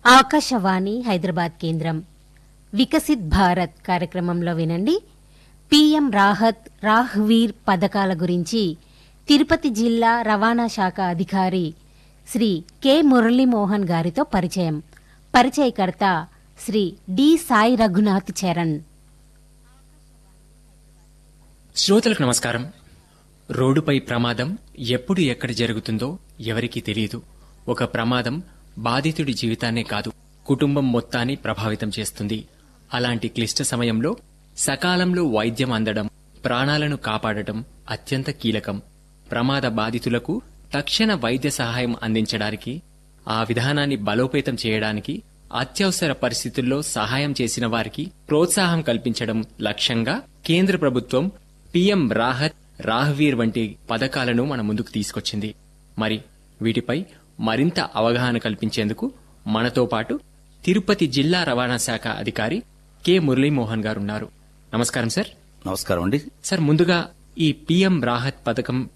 ఆకాశవాణి హైదరాబాద్ కేంద్రం వికసిత్ భారత్ కార్యక్రమంలో వినండి పీఎం రాహత్ రాహ్వీర్ పథకాల గురించి తిరుపతి జిల్లా రవాణా శాఖ అధికారి శ్రీ కె మురళీమోహన్ గారితో పరిచయం పరిచయకర్త శ్రీ డి సాయి రఘునాథ్ చరణ్ శ్రోతలకు నమస్కారం రోడ్డుపై ప్రమాదం ఎప్పుడు ఎక్కడ జరుగుతుందో ఎవరికీ తెలియదు ఒక ప్రమాదం బాధితుడి జీవితాన్నే కాదు కుటుంబం మొత్తాన్ని ప్రభావితం చేస్తుంది అలాంటి క్లిష్ట సమయంలో సకాలంలో వైద్యం అందడం ప్రాణాలను కాపాడటం అత్యంత కీలకం ప్రమాద బాధితులకు తక్షణ వైద్య సహాయం అందించడానికి ఆ విధానాన్ని బలోపేతం చేయడానికి అత్యవసర పరిస్థితుల్లో సహాయం చేసిన వారికి ప్రోత్సాహం కల్పించడం లక్ష్యంగా కేంద్ర ప్రభుత్వం పీఎం రాహత్ రాహ్వీర్ వంటి పథకాలను మన ముందుకు తీసుకొచ్చింది మరి వీటిపై మరింత అవగాహన కల్పించేందుకు మనతో పాటు తిరుపతి జిల్లా రవాణా శాఖ అధికారి కె మురళీమోహన్ గారు ఉన్నారు నమస్కారం సార్ నమస్కారం అండి సార్ ముందుగా ఈ పీఎం రాహత్ పథకం